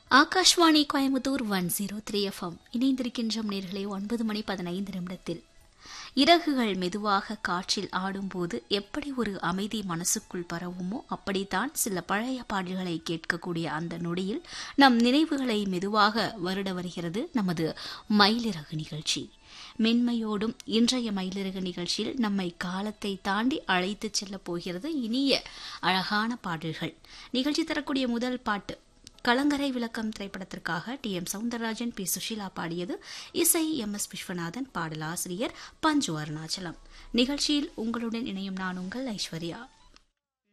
Akashvani Coimbatore one zero three FM இணைந்திருக்கின்றோம் நேர்களே ஒன்பது மணி பதினைந்து நிமிடத்தில் இறகுகள் மெதுவாக காற்றில் ஆடும்போது எப்படி ஒரு அமைதி மனசுக்குள் பரவுமோ அப்படித்தான் சில பழைய பாடல்களை கேட்கக்கூடிய அந்த நொடியில் நம் நினைவுகளை மெதுவாக வருட வருகிறது நமது மயிலிறகு நிகழ்ச்சி மென்மையோடும் இன்றைய மயிலிறகு நிகழ்ச்சியில் நம்மை காலத்தை தாண்டி அழைத்துச் செல்லப் போகிறது இனிய அழகான பாடல்கள் நிகழ்ச்சி தரக்கூடிய முதல் பாட்டு கலங்கரை விளக்கம் திரைப்படத்திற்காக T M Soundararajan P Susheela பாடியது இசை எம் எஸ் விஸ்வநாதன் பாடலாசிரியர் பஞ்சு அருணாச்சலம் நிகழ்ச்சியில் உங்களுடன் இணையும் நான் உங்கள் ஐஸ்வர்யா